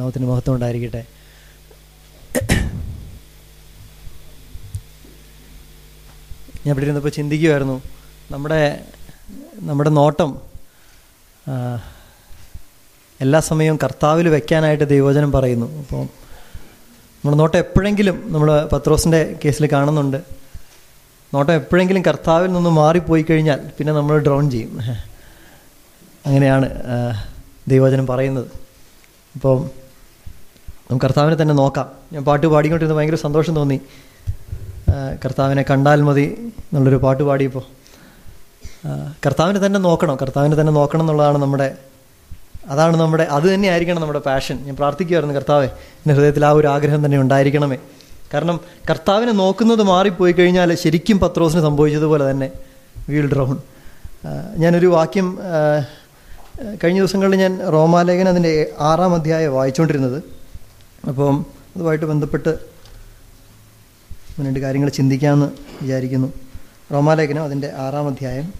നാമത്തിന് മഹത്വം ഉണ്ടായിരിക്കട്ടെ ഞാൻ ഇവിടെ ഇരുന്നപ്പോൾ ചിന്തിക്കുമായിരുന്നു നമ്മുടെ നമ്മുടെ നോട്ടം ആ, എല്ലാ സമയവും കർത്താവിൽ വെക്കാനായിട്ട് ദൈവവചനം പറയുന്നു അപ്പോൾ നമ്മുടെ നോട്ടം എപ്പോഴെങ്കിലും നമ്മൾ പത്രോസിൻ്റെ കേസിൽ കാണുന്നുണ്ട് നോട്ടം എപ്പോഴെങ്കിലും കർത്താവിൽ നിന്ന് മാറിപ്പോയി കഴിഞ്ഞാൽ പിന്നെ നമ്മൾ ഡ്രോൺ ചെയ്യും അങ്ങനെയാണ് ആ, ദൈവവചനം പറയുന്നത് അപ്പോൾ നമുക്ക് കർത്താവിനെ തന്നെ നോക്കാം ഞാൻ പാട്ട് പാടിക്കൊണ്ടിരുന്ന ഭയങ്കര സന്തോഷം തോന്നി ആ, കർത്താവിനെ കണ്ടാൽ മതി എന്നുള്ളൊരു പാട്ട് പാടിയപ്പോൾ ആ, കർത്താവിനെ തന്നെ നോക്കണം കർത്താവിനെ തന്നെ നോക്കണം എന്നുള്ളതാണ് നമ്മുടെ അതാണ് നമ്മുടെ അത് തന്നെ ആയിരിക്കണം നമ്മുടെ പാഷൻ ഞാൻ പ്രാർത്ഥിക്കുമായിരുന്നു കർത്താവെ എൻ്റെ ഹൃദയത്തിൽ ആ ഒരു ആഗ്രഹം തന്നെ ഉണ്ടായിരിക്കണമേ കാരണം കർത്താവിനെ നോക്കുന്നത് മാറിപ്പോയി കഴിഞ്ഞാൽ ശരിക്കും പത്രോസിന് സംഭവിച്ചതുപോലെ തന്നെ വീൽ ഡ്രൗൺ ഞാനൊരു വാക്യം ആ, കഴിഞ്ഞ ദിവസങ്ങളിൽ ഞാൻ റോമാലേഖനം അതിൻ്റെ ആറാം അധ്യായം വായിച്ചുകൊണ്ടിരുന്നത് അപ്പം അതുമായിട്ട് ബന്ധപ്പെട്ട് ഒന്ന് രണ്ട് കാര്യങ്ങൾ ചിന്തിക്കാമെന്ന് വിചാരിക്കുന്നു റോമാലേഖനം അതിൻ്റെ ആറാം അധ്യായം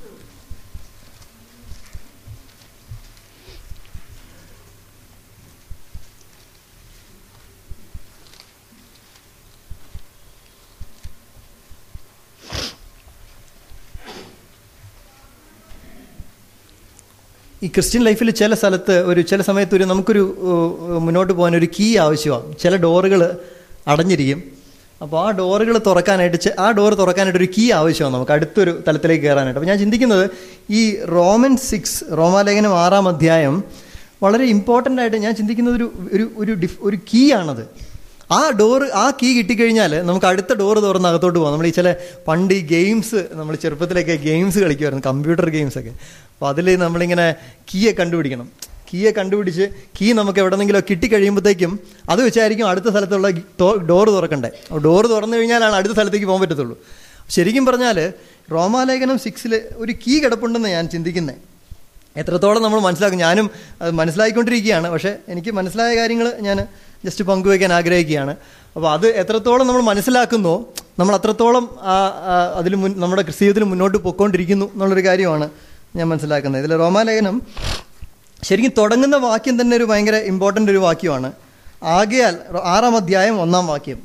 ഈ ക്രിസ്ത്യൻ ലൈഫിൽ ചില സ്ഥലത്ത് ഒരു ചില സമയത്ത് ഒരു നമുക്കൊരു ഏഹ്, മുന്നോട്ട് പോകാൻ ഒരു കീ ആവശ്യമാണ് ചില ഡോറുകൾ അടഞ്ഞിരിക്കും അപ്പോൾ ആ ഡോറുകൾ തുറക്കാനായിട്ട് ചെ- ആ ഡോർ തുറക്കാനായിട്ട് ഒരു കീ ആവശ്യമാണ് നമുക്ക് അടുത്തൊരു തലത്തിലേക്ക് കയറാനായിട്ട് അപ്പോൾ ഞാൻ ചിന്തിക്കുന്നത് ഈ റോമൻ സിക്സ് റോമാലേഖനം ആറാം അധ്യായം വളരെ ഇമ്പോർട്ടൻ്റ് ആയിട്ട് ഞാൻ ചിന്തിക്കുന്നത് ഒരു ഒരു ഒരു ഡിഫ് ഒരു കീ ആണത് ആ ഡോറ് ആ കീ കിട്ടിക്കഴിഞ്ഞാൽ നമുക്ക് അടുത്ത ഡോറ് തുറന്ന് അകത്തോട്ട് പോകാം നമ്മൾ ഈ ചില പണ്ട് ഈ ഗെയിംസ് നമ്മൾ ചെറുപ്പത്തിലൊക്കെ ഗെയിംസ് കളിക്കുമായിരുന്നു കമ്പ്യൂട്ടർ ഗെയിംസ് ഒക്കെ അപ്പോൾ അതിൽ നമ്മളിങ്ങനെ കീയെ കണ്ടുപിടിക്കണം കീയെ കണ്ടുപിടിച്ച് കീ നമുക്ക് എവിടെന്നെങ്കിലും കിട്ടിക്കഴിയുമ്പോഴത്തേക്കും അത് വെച്ചായിരിക്കും അടുത്ത സ്ഥലത്തുള്ള ഡോറ് തുറക്കണ്ടേ ഡോറ് തുറന്നു കഴിഞ്ഞാലാണ് അടുത്ത സ്ഥലത്തേക്ക് പോകാൻ പറ്റത്തുള്ളൂ ശരിക്കും പറഞ്ഞാൽ റോമാലേഖനം സിക്സിൽ ഒരു കീ കിടപ്പുണ്ടെന്ന് ഞാൻ ചിന്തിക്കുന്നത് എത്രത്തോളം നമ്മൾ മനസ്സിലാക്കും ഞാനും അത് മനസ്സിലാക്കിക്കൊണ്ടിരിക്കുകയാണ് പക്ഷേ എനിക്ക് മനസ്സിലായ കാര്യങ്ങൾ ഞാൻ ജസ്റ്റ് പങ്കുവയ്ക്കാൻ ആഗ്രഹിക്കുകയാണ് അപ്പോൾ അത് എത്രത്തോളം നമ്മൾ മനസ്സിലാക്കുന്നോ നമ്മൾ അത്രത്തോളം അതിൽ മുൻ നമ്മുടെ ക്രിസ്തീയത്തിൽ മുന്നോട്ട് പൊയ്ക്കൊണ്ടിരിക്കുന്നു എന്നുള്ളൊരു കാര്യമാണ് ഞാൻ മനസ്സിലാക്കുന്നത് ഇതിൽ റോമാലേഖനം ശരിക്കും തുടങ്ങുന്ന വാക്യം തന്നെ ഒരു ഭയങ്കര ഇമ്പോർട്ടൻ്റ് ഒരു വാക്യമാണ് ആകയാൽ ആറാം അധ്യായം ഒന്നാം വാക്യം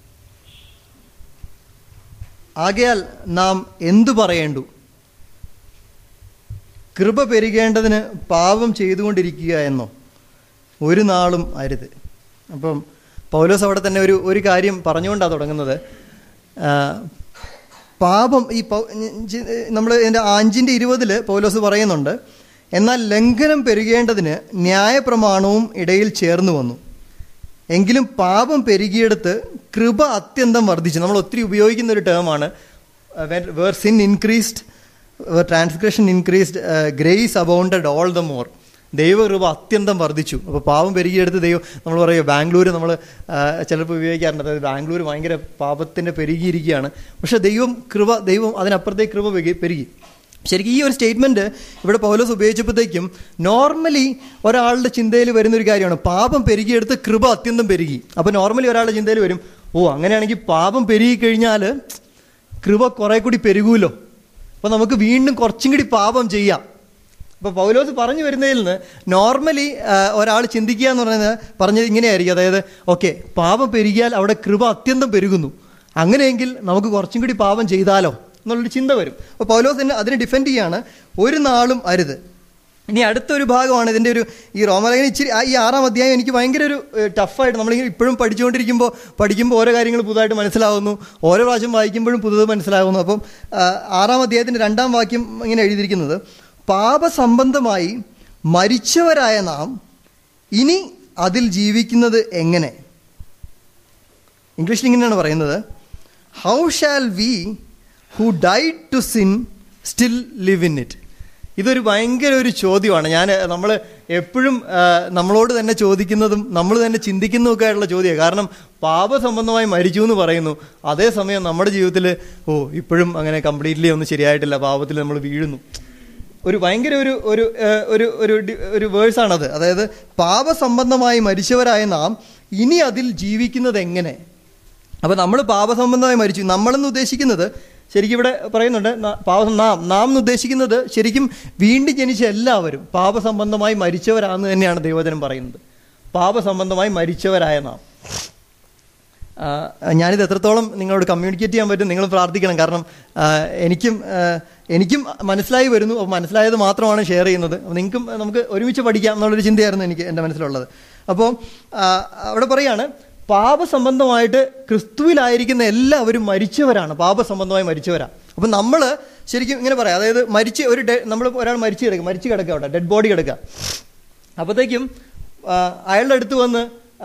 ആകയാൽ നാം എന്തു പറയേണ്ടു കൃപ പെരുകേണ്ടതിന് പാപം ചെയ്തുകൊണ്ടിരിക്കുക എന്നോ ഒരു നാളും അരുത് അപ്പം പൗലോസ് അവിടെ തന്നെ ഒരു ഒരു കാര്യം പറഞ്ഞുകൊണ്ടാണ് തുടങ്ങുന്നത് ആ, പാപം ഈ നമ്മൾ ഇതിൻ്റെ അഞ്ചിൻ്റെ ഇരുപതിൽ പൗലോസ് പറയുന്നുണ്ട് എന്നാൽ ലംഘനം പെരുകേണ്ടതിന് ന്യായപ്രമാണവും ഇടയിൽ ചേർന്ന് വന്നു എങ്കിലും പാപം പെരുകിയെടുത്ത് കൃപ അത്യന്തം വർദ്ധിച്ചു നമ്മൾ ഒത്തിരി ഉപയോഗിക്കുന്ന ഒരു ടേമാണ് where sin increased transgression increased grace abounded all the more ദൈവകൃപ അത്യന്തം വർദ്ധിച്ചു അപ്പോൾ പാപം പെരുകിയെടുത്ത് ദൈവം നമ്മൾ പറയുക ബാംഗ്ലൂർ നമ്മൾ ചിലപ്പോൾ ഉപയോഗിക്കാറുണ്ട് അതായത് ബാംഗ്ലൂർ ഭയങ്കര പാപത്തിൻ്റെ പെരുകിയിരിക്കുകയാണ് പക്ഷേ ദൈവം കൃപ ദൈവം അതിനപ്പുറത്തേക്ക് കൃപ പെരുകി- പെരുകി ശരിക്കും ഈ ഒരു സ്റ്റേറ്റ്മെന്റ് ഇവിടെ പൗലോസ് ഉപയോഗിച്ചപ്പോഴത്തേക്കും നോർമലി ഒരാളുടെ ചിന്തയിൽ വരുന്ന ഒരു കാര്യമാണ് പാപം പെരുകിയെടുത്ത് കൃപ അത്യന്തം പെരുകി അപ്പോൾ നോർമലി ഒരാളുടെ ചിന്തയിൽ വരും ഓ അങ്ങനെയാണെങ്കിൽ പാപം പെരുകി കഴിഞ്ഞാൽ കൃപ കുറെ കൂടി പെരുകൂലോ അപ്പോൾ നമുക്ക് വീണ്ടും കുറച്ചും കൂടി പാപം ചെയ്യാം അപ്പോൾ പൗലോസ് പറഞ്ഞു വരുന്നതിൽ നിന്ന് നോർമലി ഒരാൾ ചിന്തിക്കുക എന്ന് പറയുന്നത് പറഞ്ഞത് ഇങ്ങനെയായിരിക്കും അതായത് ഓക്കെ പാപം പെരുകിയാൽ അവിടെ കൃപ അത്യന്തം പെരുകുന്നു അങ്ങനെയെങ്കിൽ നമുക്ക് കുറച്ചും കൂടി പാപം ചെയ്താലോ എന്നുള്ളൊരു ചിന്ത വരും അപ്പോൾ പൗലോസ് തന്നെ അതിനെ ഡിഫെൻഡ് ചെയ്യാണ് ഒരു നാളും അരുത് ഇനി അടുത്തൊരു ഭാഗമാണ് ഇതിൻ്റെ ഒരു ഈ റോമലേഖനം ഇച്ചിരി ആ ഈ ആറാം അധ്യായം എനിക്ക് ഭയങ്കര ഒരു ടഫായിട്ട് നമ്മളിങ്ങനെ ഇപ്പോഴും പഠിച്ചുകൊണ്ടിരിക്കുമ്പോൾ പഠിക്കുമ്പോൾ ഓരോ കാര്യങ്ങൾ പുതുതായിട്ട് മനസ്സിലാവുന്നു ഓരോ പ്രാവശ്യം വായിക്കുമ്പോഴും പുതുത് മനസ്സിലാവുന്നു അപ്പം ആ, ആറാം അധ്യായത്തിൻ്റെ രണ്ടാം വാക്യം ഇങ്ങനെ എഴുതിയിരിക്കുന്നത് പാപസംബന്ധമായി മരിച്ചവരായ നാം ഇനി അതിൽ ജീവിക്കുന്നത് എങ്ങനെ ഇംഗ്ലീഷിൽ ഇങ്ങനെയാണ് പറയുന്നത് how shall we who died to sin still live in it ഇതൊരു ഭയങ്കര ഒരു ചോദ്യമാണ് ഞാൻ നമ്മൾ എപ്പോഴും ആ, നമ്മളോട് തന്നെ ചോദിക്കുന്നതും നമ്മൾ തന്നെ ചിന്തിക്കുന്നതൊക്കെ ആയിട്ടുള്ള ചോദ്യമാണ് കാരണം പാപസംബന്ധമായി മരിച്ചു എന്ന് പറയുന്നു അതേസമയം നമ്മുടെ ജീവിതത്തിൽ ഓ ഇപ്പോഴും അങ്ങനെ കംപ്ലീറ്റ്ലി ഒന്നും ശരിയായിട്ടില്ല പാപത്തിൽ നമ്മൾ വീഴുന്നു ഒരു ഭയങ്കര ഒരു ഒരു ഏഹ്, ഒരു ഒരു ഡി- ഒരു വേഴ്സാണത് അതായത് പാപസംബന്ധമായി മരിച്ചവരായ നാം ഇനി അതിൽ ജീവിക്കുന്നത് എങ്ങനെ അപ്പൊ നമ്മൾ പാപസംബന്ധമായി മരിച്ചു നമ്മളെന്ന് ഉദ്ദേശിക്കുന്നത് ശരിക്കും ഇവിടെ പറയുന്നുണ്ട് ന- പാപ നാം നാം എന്ന് ഉദ്ദേശിക്കുന്നത് ശരിക്കും വീണ്ടും ജനിച്ച എല്ലാവരും പാപസംബന്ധമായി മരിച്ചവരാണെന്ന് തന്നെയാണ് ദൈവജനം പറയുന്നത് പാപസംബന്ധമായി മരിച്ചവരായ നാം ആ, ഞാനിത് എത്രത്തോളം നിങ്ങളോട് കമ്മ്യൂണിക്കേറ്റ് ചെയ്യാൻ പറ്റും നിങ്ങൾ പ്രാർത്ഥിക്കണം കാരണം ആ, എനിക്കും ആ, എനിക്കും മനസ്സിലായി വരുന്നു അപ്പോൾ മനസ്സിലായത് മാത്രമാണ് ഷെയർ ചെയ്യുന്നത് അപ്പോൾ നിങ്ങൾക്കും നമുക്ക് ഒരുമിച്ച് പഠിക്കാം എന്നുള്ളൊരു ചിന്തയായിരുന്നു എനിക്ക് എൻ്റെ മനസ്സിലുള്ളത് അപ്പോൾ ആ, അവിടെ പറയാണ് പാപസംബന്ധമായിട്ട് ക്രിസ്തുവിലായിരിക്കുന്ന എല്ലാവരും മരിച്ചവരാണ് പാപസംബന്ധമായി മരിച്ചവരാണ് അപ്പം നമ്മൾ ശരിക്കും ഇങ്ങനെ പറയാം അതായത് മരിച്ച് ഒരു ഡെ നമ്മൾ ഒരാൾ മരിച്ചു കിടക്കുക മരിച്ചു കിടക്കുക അവിടെ ഡെഡ് ബോഡി കിടക്കുക അപ്പോഴത്തേക്കും ആ, അയാളുടെ അടുത്ത് വന്ന്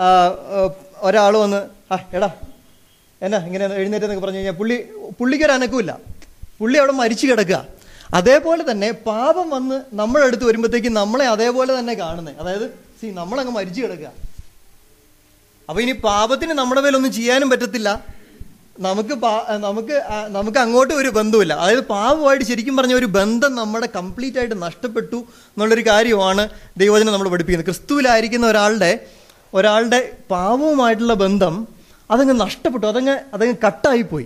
ഒരാൾ വന്ന് ആ എടാ എന്നാ ഇങ്ങനെ എഴുന്നേറ്റെന്നൊക്കെ പറഞ്ഞു കഴിഞ്ഞാൽ പുള്ളി പുള്ളിക്ക് ഒരു അനക്കമില്ല പുള്ളി അവിടെ മരിച്ചു കിടക്കുക അതേപോലെ തന്നെ പാപം വന്ന് നമ്മുടെ അടുത്ത് വരുമ്പോഴത്തേക്കും നമ്മളെ അതേപോലെ തന്നെ കാണുന്നത് അതായത് സി നമ്മളങ്ങ് മരിച്ചു കിടക്കുക അപ്പൊ ഇനി പാപത്തിന് നമ്മുടെ മേലൊന്നും ചെയ്യാനും പറ്റത്തില്ല നമുക്ക് പാ- നമുക്ക് ആ- നമുക്ക് അങ്ങോട്ട് ഒരു ബന്ധമില്ല അതായത് പാപമായിട്ട് ശരിക്കും പറഞ്ഞ ഒരു ബന്ധം നമ്മുടെ കംപ്ലീറ്റ് ആയിട്ട് നഷ്ടപ്പെട്ടു എന്നുള്ളൊരു കാര്യമാണ് ദൈവജനം നമ്മൾ പഠിപ്പിക്കുന്നത് ക്രിസ്തുവിലായിരിക്കുന്ന ഒരാളുടെ ഒരാളുടെ പാപവുമായിട്ടുള്ള ബന്ധം അതങ്ങ് നഷ്ടപ്പെട്ടു അതങ്ങ് അതങ്ങ് കട്ടായിപ്പോയി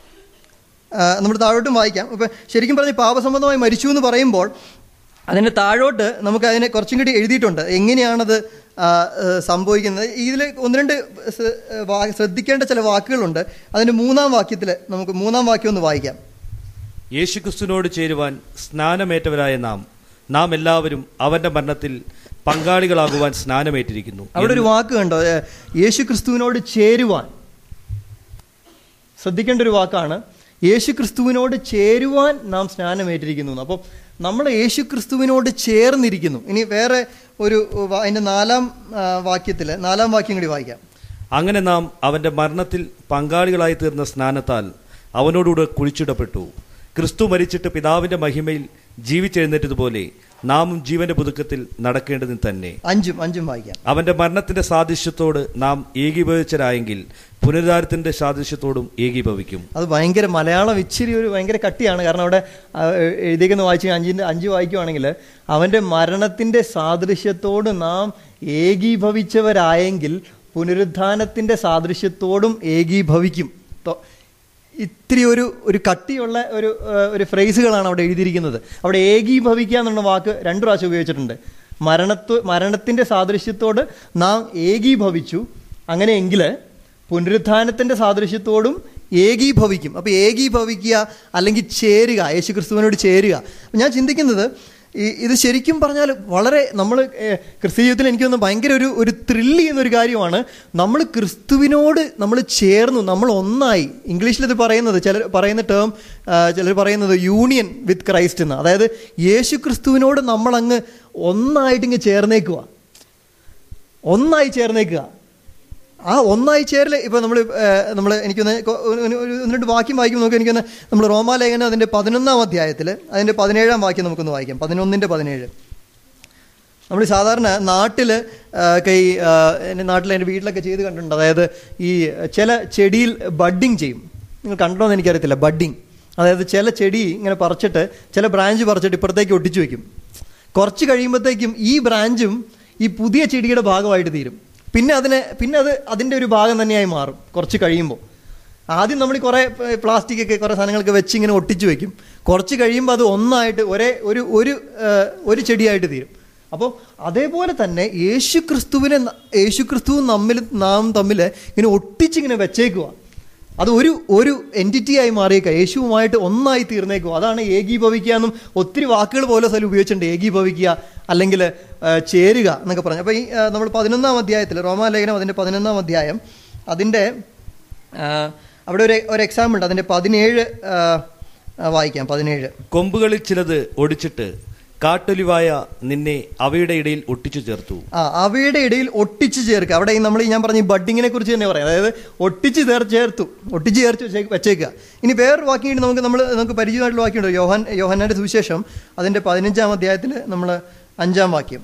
നമ്മൾ താഴോട്ടും വായിക്കാം ഇപ്പം ശരിക്കും പറഞ്ഞ് പാപസംബന്ധമായി മരിച്ചു എന്ന് പറയുമ്പോൾ അതിൻ്റെ താഴോട്ട് നമുക്ക് അതിനെ കുറച്ചും കൂടി എഴുതിയിട്ടുണ്ട് എങ്ങനെയാണത് ആ, ഏ, സംഭവിക്കുന്നത് ഇതിൽ ഒന്ന് രണ്ട് സ- വാ- ശ്രദ്ധിക്കേണ്ട ചില വാക്കുകളുണ്ട് അതിൻ്റെ മൂന്നാം വാക്യത്തിൽ നമുക്ക് മൂന്നാം വാക്യം ഒന്ന് വായിക്കാം യേശുക്രിസ്തുവിനോട് ചേരുവാൻ സ്നാനമേറ്റവരായ നാം നാം എല്ലാവരും അവന്റെ മരണത്തിൽ പങ്കാളികളാകുവാൻ സ്നാനമേറ്റിരിക്കുന്നു അവിടെ ഒരു വാക്ക് കണ്ടോ ഏ, യേശു ക്രിസ്തുവിനോട് ചേരുവാൻ ശ്രദ്ധിക്കേണ്ട ഒരു വാക്കാണ് യേശു ക്രിസ്തുവിനോട് ചേരുവാൻ നാം സ്നാനമേറ്റിരിക്കുന്നു എന്ന്. അപ്പോൾ നമ്മൾ യേശു ക്രിസ്തുവിനോട് ചേർന്നിരിക്കുന്നു ഇനി വേറെ ഒരു വാ- അതിന്റെ നാലാം വാക്യത്തിൽ നാലാം വാക്യം കൂടി വായിക്കാം അങ്ങനെ നാം അവന്റെ മരണത്തിൽ പങ്കാളികളായി തീർന്ന സ്നാനത്താൽ അവനോടുകൂടെ കുഴിച്ചിടപ്പെട്ടു ക്രിസ്തു മരിച്ചിട്ട് പിതാവിന്റെ മഹിമയിൽ ജീവിച്ചെഴുന്നേറ്റതുപോലെ നാമും ജീവന്റെ പുതുക്കത്തിൽ നടക്കേണ്ടതിന് തന്നെ അഞ്ചും അഞ്ചും വായിക്കാം അവന്റെ മരണത്തിന്റെ സാദൃശ്യത്തോട് നാം ഏകീഭവിച്ചരായെങ്കിൽ പുനരുദ്ധാരത്തിന്റെ സാദൃശ്യത്തോടും ഏകീഭവിക്കും അത് ഭയങ്കര മലയാളം ഇച്ചിരി ഒരു ഭയങ്കര കട്ടിയാണ് കാരണം അവിടെ ആ, എഴുതിയേക്കുന്ന വായിച്ച് അഞ്ചിൻ്റെ അഞ്ച് വായിക്കുവാണെങ്കിൽ അവൻ്റെ മരണത്തിൻ്റെ സാദൃശ്യത്തോട് നാം ഏകീഭവിച്ചവരായെങ്കിൽ പുനരുത്ഥാനത്തിൻ്റെ സാദൃശ്യത്തോടും ഏകീഭവിക്കും തൊ- ഇത്തിരി ഒരു ഒരു കട്ടിയുള്ള ഒരു ആ, ഒരു ഫ്രേസുകളാണ് അവിടെ എഴുതിയിരിക്കുന്നത് അവിടെ ഏകീഭവിക്കുക എന്നുള്ള വാക്ക് രണ്ടു പ്രാവശ്യം ഉപയോഗിച്ചിട്ടുണ്ട് മരണത്വ മരണത്തിൻ്റെ സാദൃശ്യത്തോട് നാം ഏകീഭവിച്ചു അങ്ങനെയെങ്കിൽ പുനരുത്ഥാനത്തിൻ്റെ സാദൃശ്യത്തോടും ഏകീഭവിക്കും അപ്പോൾ ഏകീഭവിക്കുക അല്ലെങ്കിൽ ചേരുക യേശു ക്രിസ്തുവിനോട് ചേരുക അപ്പോൾ ഞാൻ ചിന്തിക്കുന്നത് ഈ ഇത് ശരിക്കും പറഞ്ഞാൽ വളരെ നമ്മൾ ക്രിസ്തു ജീവിതത്തിൽ എനിക്ക് തോന്നുന്നു ഭയങ്കര ഒരു ഒരു ത്രില്ല് ചെയ്യുന്ന ഒരു കാര്യമാണ് നമ്മൾ ക്രിസ്തുവിനോട് നമ്മൾ ചേർന്നു നമ്മൾ ഒന്നായി ഇംഗ്ലീഷിൽ ഇത് പറയുന്നത് ചിലർ പറയുന്ന ടേം ചിലർ പറയുന്നത് യൂണിയൻ വിത്ത് ക്രൈസ്റ്റ് എന്ന് അതായത് യേശു ക്രിസ്തുവിനോട് നമ്മളങ്ങ് ഒന്നായിട്ട് ഇങ്ങ് ചേർന്നേക്കുക ഒന്നായി ചേർന്നേക്കുക ആ ഒന്നായി ചേരൽ ഇപ്പോൾ നമ്മൾ നമ്മൾ എനിക്കൊന്ന് കൊ- ഒരു- ഒരു- ഒരു ഒന്ന് രണ്ട് വാക്യം വായിക്കും നമുക്ക് എനിക്കൊന്ന് നമ്മൾ റോമാലേഖനം അതിൻ്റെ പതിനൊന്നാം അധ്യായത്തിൽ അതിൻ്റെ പതിനേഴാം വാക്യം നമുക്കൊന്ന് വായിക്കാം പതിനൊന്നിൻ്റെ പതിനേഴ് നമ്മൾ സാധാരണ നാട്ടിൽ കൈ എൻ്റെ നാട്ടിൽ എൻ്റെ വീട്ടിലൊക്കെ ചെയ്ത് കണ്ടിട്ടുണ്ട് അതായത് ഈ ചില ചെടിയിൽ ബഡ്ഡിങ് ചെയ്യും നിങ്ങൾ കണ്ടോ എന്ന് എനിക്കറിയത്തില്ല ബഡ്ഡിങ് അതായത് ചില ചെടി ഇങ്ങനെ പറിച്ചിട്ട് ചില ബ്രാഞ്ച് പറിച്ചിട്ട് ഇപ്പുറത്തേക്ക് ഒട്ടിച്ചു വെക്കും കുറച്ച് കഴിയുമ്പോഴത്തേക്കും ഈ ബ്രാഞ്ചും ഈ പുതിയ ചെടിയുടെ ഭാഗമായിട്ട് തീരും പിന്നെ അതിനെ പിന്നെ അത് അതിൻ്റെ ഒരു ഭാഗം തന്നെയായി മാറും കുറച്ച് കഴിയുമ്പോൾ ആദ്യം നമ്മൾ കുറേ പ്ലാസ്റ്റിക് ഒക്കെ കുറേ സാധനങ്ങളൊക്കെ വെച്ച് ഇങ്ങനെ ഒട്ടിച്ചു വെക്കും കുറച്ച് കഴിയുമ്പോൾ അത് ഒന്നായിട്ട് ഒരേ ഒരു ഒരു ആ, ഒരു ചെടിയായിട്ട് തീരും അപ്പോൾ അതേപോലെ തന്നെ യേശു ക്രിസ്തുവിനെ ന- യേശു ക്രിസ്തുവും നമ്മിൽ നാം തമ്മിൽ ഇങ്ങനെ ഒട്ടിച്ചിങ്ങനെ വെച്ചേക്കുക അത് ഒരു ഒരു എൻറ്റിറ്റി ആയി മാറിയേക്കുക യേശുവുമായിട്ട് ഒന്നായി തീർന്നേക്കുക അതാണ് ഏകീഭവിക്കുക എന്നും ഒത്തിരി വാക്കുകൾ പോലെ സ്ഥലം ഉപയോഗിച്ചിട്ടുണ്ട് ഏകീഭവിക്കുക അല്ലെങ്കിൽ ആ, ചേരുക എന്നൊക്കെ പറഞ്ഞു അപ്പോൾ ഈ ആ, നമ്മൾ പതിനൊന്നാം അധ്യായത്തിൽ റോമാലേഖനം അതിൻ്റെ പതിനൊന്നാം അധ്യായം അതിൻ്റെ ആ, അവിടെ ഒരു ഒരു എക്സാമ്പിൾ ഉണ്ട് അതിൻ്റെ പതിനേഴ് ആ, ആ, വായിക്കാം പതിനേഴ് കൊമ്പുകളിൽ ചിലത് ഒടിച്ചിട്ട് കാട്ടൊലിവായ നിന്നെ അവയുടെ ഇടയിൽ ഒട്ടിച്ചു ചേർത്തു ആ അവയുടെ ഇടയിൽ ഒട്ടിച്ചു ചേർക്കുക അവിടെ ഈ നമ്മൾ ഈ ഞാൻ പറഞ്ഞ ഈ ബഡ്ഡിങ്ങിനെ കുറിച്ച് തന്നെ പറയാം അതായത് ഒട്ടിച്ച് ചേർ ചേർത്തു ഒട്ടിച്ച് ചേർത്ത് വെച്ചേ- വെച്ചേക്കുക ഇനി വേറൊരു വാക്യം കൂടി നമുക്ക് നമ്മൾ നമുക്ക് പരിചയമായിട്ടുള്ള വാക്യമുണ്ട് യോഹൻ യോഹന്നാന്റെ സുവിശേഷം അതിന്റെ പതിനഞ്ചാം അധ്യായത്തിൽ നമ്മൾ അഞ്ചാം വാക്യം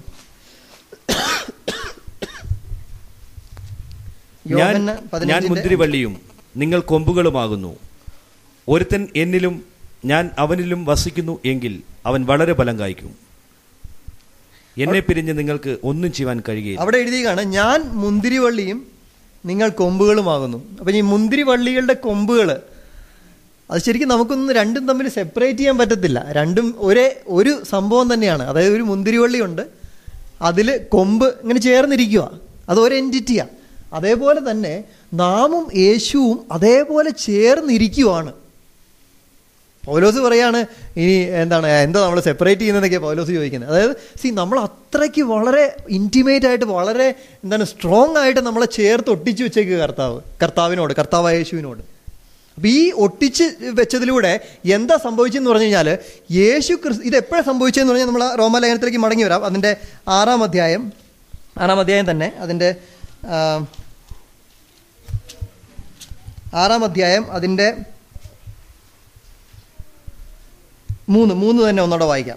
ഞാൻ യോഹന്നാൻ ഞാൻ പതിനഞ്ചിന്റെ മുന്തിരിവള്ളിയും നിങ്ങൾ കൊമ്പുകളുമാകുന്നു ഒരുത്തൻ എന്നിലും ഞാൻ അവനിലും വസിക്കുന്നു എങ്കിൽ അവൻ വളരെ ഫലം കായ്ക്കും എന്നെ പിരിഞ്ഞ് നിങ്ങൾക്ക് ഒന്നും ചെയ്യാൻ കഴിയുകയില്ല അവിടെ എഴുതിയാണ് ഞാൻ മുന്തിരിവള്ളിയും നിങ്ങൾ കൊമ്പുകളുമാകുന്നു അപ്പം ഈ മുന്തിരിവള്ളികളുടെ കൊമ്പുകൾ അത് ശരിക്കും നമുക്കൊന്നും രണ്ടും തമ്മിൽ സെപ്പറേറ്റ് ചെയ്യാൻ പറ്റത്തില്ല രണ്ടും ഒരേ ഒരു സംഭവം തന്നെയാണ് അതായത് ഒരു മുന്തിരിവള്ളിയുണ്ട് അതിൽ കൊമ്പ് ഇങ്ങനെ ചേർന്നിരിക്കുക അത് ഒരു എൻറ്റിറ്റിയാണ് അതേപോലെ തന്നെ നാമും യേശുവും അതേപോലെ ചേർന്നിരിക്കുവാണ് പൗലോസ് പറയാണ് ഇനി എന്താണ് എന്താ നമ്മൾ സെപ്പറേറ്റ് ചെയ്യുന്നതൊക്കെയാണ് പൗലോസ് ചോദിക്കുന്നത് അതായത് സി നമ്മൾ അത്രയ്ക്ക് വളരെ ഇൻറ്റിമേറ്റ് ആയിട്ട് വളരെ എന്താണ് സ്ട്രോങ് ആയിട്ട് നമ്മളെ ചേർത്ത് ഒട്ടിച്ചു വെച്ചേക്ക് കർത്താവ് കർത്താവിനോട് കർത്താവായ യേശുവിനോട് അപ്പം ഈ ഒട്ടിച്ച് വെച്ചതിലൂടെ എന്താ സംഭവിച്ചെന്ന് പറഞ്ഞു കഴിഞ്ഞാൽ യേശു ക്രിസ്തു ഇത് എപ്പോഴാണ് സംഭവിച്ചതെന്ന് പറഞ്ഞാൽ നമ്മൾ റോമാലേഖനത്തിലേക്ക് മടങ്ങി വരാം അതിൻ്റെ ആറാം അധ്യായം ആറാം അധ്യായം തന്നെ അതിൻ്റെ ആ, ആറാം അധ്യായം അതിൻ്റെ മൂന്ന് മൂന്ന് തന്നെ ഒന്നുകൂടെ വായിക്കാം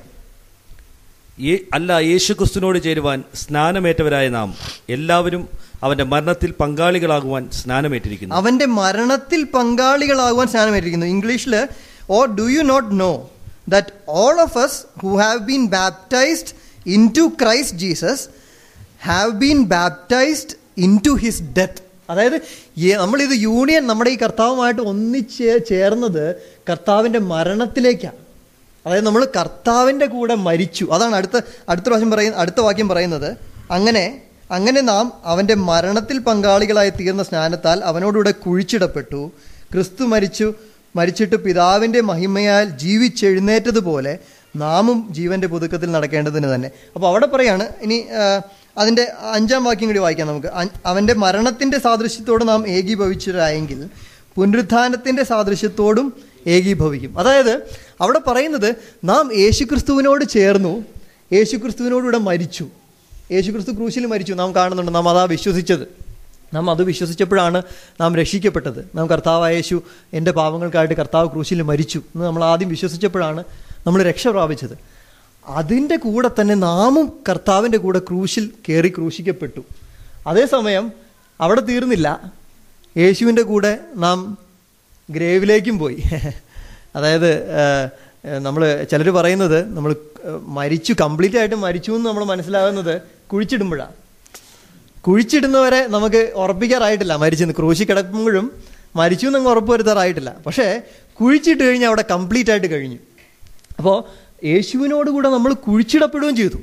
യേ- അല്ല യേശുക്രിസ്തുവിനോട് ചേരുവാൻ സ്നാനമേറ്റവരായ നാം എല്ലാവരും അവന്റെ മരണത്തിൽ പങ്കാളികളാകുവാൻ സ്നാനമേറ്റിരിക്കുന്നു അവന്റെ മരണത്തിൽ പങ്കാളികളാകുവാൻ സ്നാനമേറ്റിരിക്കുന്നു ഇംഗ്ലീഷിൽ or do you not know that all of us who have been baptized into Christ Jesus have been baptized into his death അതായത് ഈ- നമ്മളിത് യൂണിയൻ നമ്മുടെ ഈ കർത്താവുമായിട്ട് ഒന്നിച്ച് ചേർന്നത് കർത്താവിൻ്റെ മരണത്തിലേക്കാണ് അതായത് നമ്മൾ കർത്താവിൻ്റെ കൂടെ മരിച്ചു അതാണ് അടുത്ത അടുത്ത പ്രാവശ്യം പറയുന്ന അടുത്ത വാക്യം പറയുന്നത് അങ്ങനെ അങ്ങനെ നാം അവൻ്റെ മരണത്തിൽ പങ്കാളികളായി തീർന്ന സ്നാനത്താൽ അവനോടുകൂടെ കുഴിച്ചിടപ്പെട്ടു ക്രിസ്തു മരിച്ചു മരിച്ചിട്ട് പിതാവിൻ്റെ മഹിമയാൽ ജീവിച്ചെഴുന്നേറ്റതുപോലെ നാമും ജീവന്റെ പുതുക്കത്തിൽ നടക്കേണ്ടതിന് തന്നെ അപ്പോൾ അവിടെ പറയാണ് ഇനി ആ, അതിൻ്റെ അഞ്ചാം വാക്യം കൂടി വായിക്കാം നമുക്ക് അൻ- അവൻ്റെ മരണത്തിൻ്റെ സാദൃശ്യത്തോട് നാം ഏകീഭവിച്ചതായെങ്കിൽ പുനരുത്ഥാനത്തിൻ്റെ സാദൃശ്യത്തോടും ഏകീഭവിക്കും അതായത് അവിടെ പറയുന്നത് നാം യേശുക്രിസ്തുവിനോട് ചേർന്നു യേശുക്രിസ്തുവിനോടുകൂടെ മരിച്ചു യേശുക്രിസ്തു ക്രൂശിൽ മരിച്ചു നാം കാണുന്നുണ്ട് നാം അതാ വിശ്വസിച്ചത് നാം അത് വിശ്വസിച്ചപ്പോഴാണ് നാം രക്ഷിക്കപ്പെട്ടത് നാം കർത്താവായ യേശു എൻ്റെ പാവങ്ങൾക്കായിട്ട് കർത്താവ് ക്രൂശിൽ മരിച്ചു എന്ന് നമ്മൾ ആദ്യം വിശ്വസിച്ചപ്പോഴാണ് നമ്മൾ രക്ഷ പ്രാപിച്ചത് അതിൻ്റെ കൂടെ തന്നെ നാമും കർത്താവിൻ്റെ കൂടെ ക്രൂശിൽ കയറി ക്രൂശിക്കപ്പെട്ടു അതേസമയം അവിടെ തീർന്നില്ല യേശുവിൻ്റെ കൂടെ നാം ഗ്രേവിലേക്കും പോയി അതായത് നമ്മൾ ചിലർ പറയുന്നത് നമ്മൾ മരിച്ചു കംപ്ലീറ്റ് ആയിട്ട് മരിച്ചു എന്ന് നമ്മൾ മനസ്സിലാകുന്നത് കുഴിച്ചിടുമ്പോഴാണ് കുഴിച്ചിടുന്നവരെ നമുക്ക് ഉറപ്പിക്കാറായിട്ടില്ല മരിച്ചെന്ന് ക്രൂശി കിടക്കുമ്പോഴും മരിച്ചു എന്നങ്ങ് ഉറപ്പ് വരുത്താറായിട്ടില്ല പക്ഷേ കുഴിച്ചിട്ട് കഴിഞ്ഞാൽ അവിടെ കംപ്ലീറ്റ് ആയിട്ട് കഴിഞ്ഞു അപ്പോൾ യേശുവിനോട് കൂടെ നമ്മൾ കുഴിച്ചിടപ്പെടുകയും ചെയ്തു